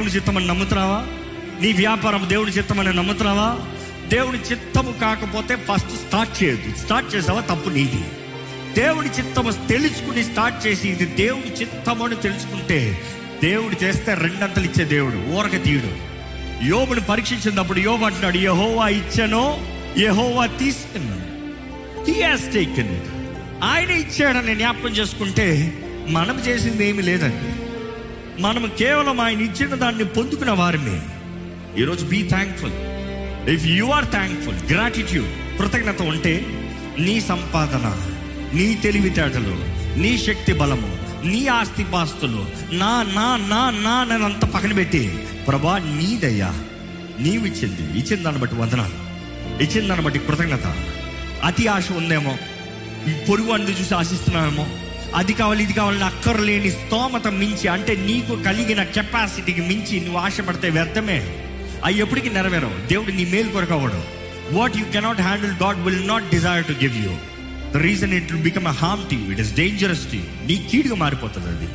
దేవుని చిత్తమని నమ్ముతున్నావా నీ వ్యాపారం దేవుని చిత్తమని నమ్ముతున్నావా దేవుని చిత్తము కాకపోతే ఫస్ట్ స్టార్ట్ చేయొద్దు స్టార్ట్ చేసావా తప్పు నీది దేవుడి చిత్తము తెలుసుకుని స్టార్ట్ చేసి ఇది దేవుడి చిత్తము అని తెలుసుకుంటే దేవుడు చేస్తే రెండంతలు ఇచ్చే దేవుడు ఊరక తీయుడు యోబుని పరీక్షించినప్పుడు యోబు అంటున్నాడు యహోవా ఇచ్చానో యహోవా తీసుకున్నాడు హీ హాస్ టేకెన్ ఇట్ ఆయన ఇచ్చాడని జ్ఞాపకం చేసుకుంటే మనం చేసింది ఏమీ లేదండి మనం కేవలం ఆయన ఇచ్చిన దాన్ని పొందుకున్న వారిని ఈరోజు be thankful if you are thankful gratitude కృతజ్ఞత ఉంటే నీ సంపాదన నీ తెలివితేటలు నీ శక్తి బలము నీ ఆస్తి పాస్తులు నా నా నా నా నేను అంత పక్కన పెట్టి ప్రభా నీదయ్యా నీవు ఇచ్చింది ఇచ్చిన దాన్ని బట్టి వందనాలు ఇచ్చిన దాన్ని బట్టి కృతజ్ఞత అతి ఆశ ఉందేమో ఈ పొరుగు అందు చూసి ఆశిస్తున్నామేమో అది కావాలి ఇది కావాలి అక్కర్లేని స్తోమత మించి అంటే నీకు కలిగిన కెపాసిటీకి మించి నువ్వు ఆశపడితే వ్యర్థమే అవి ఎప్పటికీ నెరవేరవు దేవుడు నీ మేలు కొరకు అవ్వడు what you cannot handle God will not desire to give you the reason it will become a harm to it is dangerous to నీ కీడుగా మారిపోతుంది అది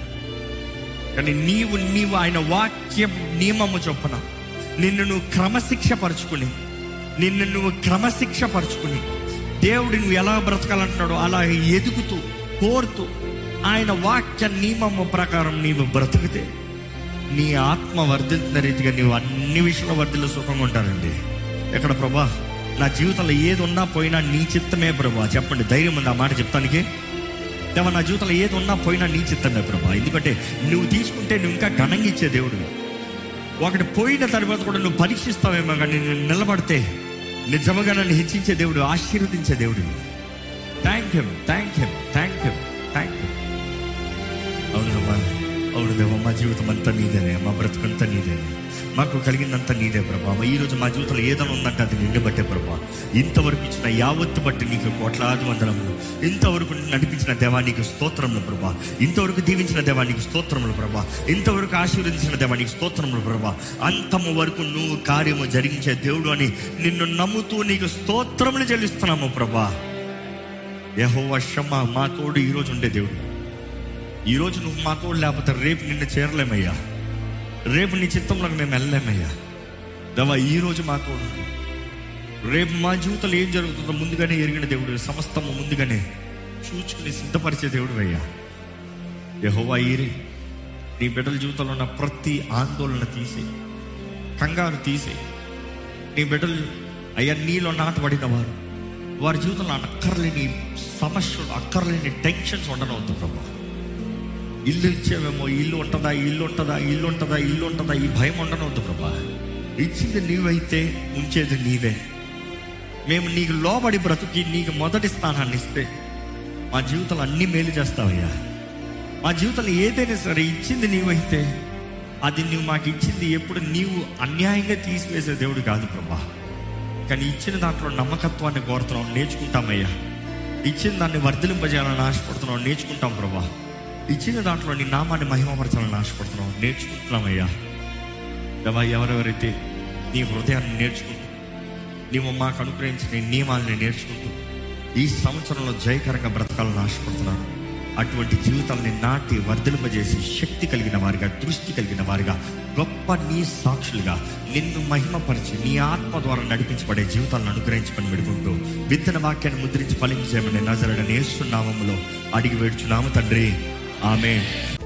కానీ నీవు నీవు ఆయన వాక్య నియమము చొప్పున నిన్ను నువ్వు క్రమశిక్ష పరుచుకుని నిన్ను నువ్వు క్రమశిక్ష పరుచుకుని దేవుడు నువ్వు ఎలా బ్రతకాలంటున్నాడో అలా ఎదుగుతూ కోరుతూ ఆయన వాక్య నియమము ప్రకారం నీవు బ్రతికితే నీ ఆత్మ వర్ధిల్తున్న రీతిగా నీవు అన్ని విషయంలో వర్ధిల్లు సుఖంగా ఉంటారండి ఎక్కడ ప్రభా నా జీవితంలో ఏది ఉన్నా పోయినా నీ చిత్తమే ప్రభా చెప్పండి ధైర్యం ఉంది ఆ మాట చెప్తానికి దేవా నా జీవితంలో ఏది ఉన్నా పోయినా నీ చిత్తమే ప్రభా ఎందుకంటే నువ్వు తీసుకుంటే నువ్వు ఇంకా ఘనంగా ఇచ్చే దేవుడు ఒకటి పోయిన తర్వాత కూడా నువ్వు పరీక్షిస్తావేమో కానీ నేను నిలబడితే నిజముగా నన్ను హెచ్చించే దేవుడు ఆశీర్వదించే దేవుడు thank you thank you thank you thank you అవునమ్మా అవును దేవా మా జీవితం అంతా నీదేనే మా బ్రతుకంతా నీదేనే మాకు కలిగిందంతా నీదే ప్రభా ఈ రోజు మా జీవితంలో ఏదైనా ఉందంటే అది నిన్ను బట్టే ప్రభా ఇంతవరకు ఇచ్చిన యావత్తు బట్టి నీకు కోట్లాది వందనములు ఇంతవరకు నడిపించిన దేవా నీకు స్తోత్రములు ప్రభా ఇంతవరకు దీవించిన దేవా నీకు స్తోత్రములు ప్రభా ఇంతవరకు ఆశీర్వదించిన దేవా నీకు స్తోత్రములు ప్రభా అంతము వరకు నువ్వు కార్యము జరిగించే దేవుడు అని నిన్ను నమ్ముతూ నీకు స్తోత్రములు చెల్లిస్తున్నాము ప్రభా యహోవా షమ్మ మా తోడు ఈరోజు ఉండే దేవుడు ఈరోజు నువ్వు మా తోడు లేకపోతే రేపు నిన్ను చేరలేమయ్యా రేపు నీ చిత్తంలోకి మేము వెళ్ళలేమయ్యా దవా ఈరోజు మా తోడు ఉండు. రేపు మా జీవితంలో ఏం జరుగుతుందో ముందుగానే ఎరిగిన దేవుడు సమస్తము ముందుగానే చూచుకుని సిద్ధపరిచే దేవుడు అయ్యా యహోవా ఈరి నీ బిడ్డల జీవితంలో ఉన్న ప్రతి ఆందోళన తీసి కంగారు తీసి నీ బిడ్డలు అయ్యా నీలో నాటబడిన వారు వారి జీవితంలో అక్కర్లేని సమస్యలు అక్కర్లేని టెన్షన్స్ ఉండనవద్దు ప్రభా ఇల్లు ఇచ్చేవేమో ఇల్లు ఉంటుందా ఇల్లు ఉంటుందా ఇల్లు ఉంటుందా ఇల్లు ఉంటుందా ఈ భయం ఉండనవద్దు ప్రభా ఇచ్చింది నీవైతే ఉంచేది నీవే మేము నీకు లోబడి బ్రతుకి నీకు మొదటి స్థానాన్ని ఇస్తే మా జీవితంలో అన్ని మేలు చేస్తావయ్యా మా జీవితంలో ఏదైనా సరే ఇచ్చింది నీవైతే అది నువ్వు మాకు ఇచ్చింది ఎప్పుడు నీవు అన్యాయంగా తీసివేసే దేవుడు కాదు ప్రభా కానీ ఇచ్చిన దాంట్లో నమ్మకత్వాన్ని కోరుతున్నాం నేర్చుకుంటామయ్యా ఇచ్చిన దాన్ని వర్ధలింపజేయాలని ఆశపడుతున్నాం నేర్చుకుంటాం ప్రభా ఇచ్చిన దాంట్లో నీ నామాన్ని మహిమపరచాలని ఆశపడుతున్నాం నేర్చుకుంటున్నామయ్యా దేవా ఎవరెవరైతే నీ హృదయాన్ని నేర్చుకుంటూ నీవు మాకు అనుగ్రహించిన నీ నియమాలని నేర్చుకుంటూ ఈ సంవత్సరంలో జయకరంగా బ్రతకాలని ఆశపడుతున్నాను అటువంటి జీవితాలని నాటి వర్ధలింపజేసి శక్తి కలిగిన వారిగా దృష్టి కలిగిన వారిగా గొప్ప నీ సాక్షులుగా నిన్ను మహిమపరిచి నీ ఆత్మ ద్వారా నడిపించబడే జీవితాలను అనుగ్రహించమని పెడుకుంటూ విత్తన వాక్యాన్ని ముద్రించి ఫలించేయమని నజరడని నేస్తున్నామములో అడిగి వేడుచున్నాము తండ్రి ఆమె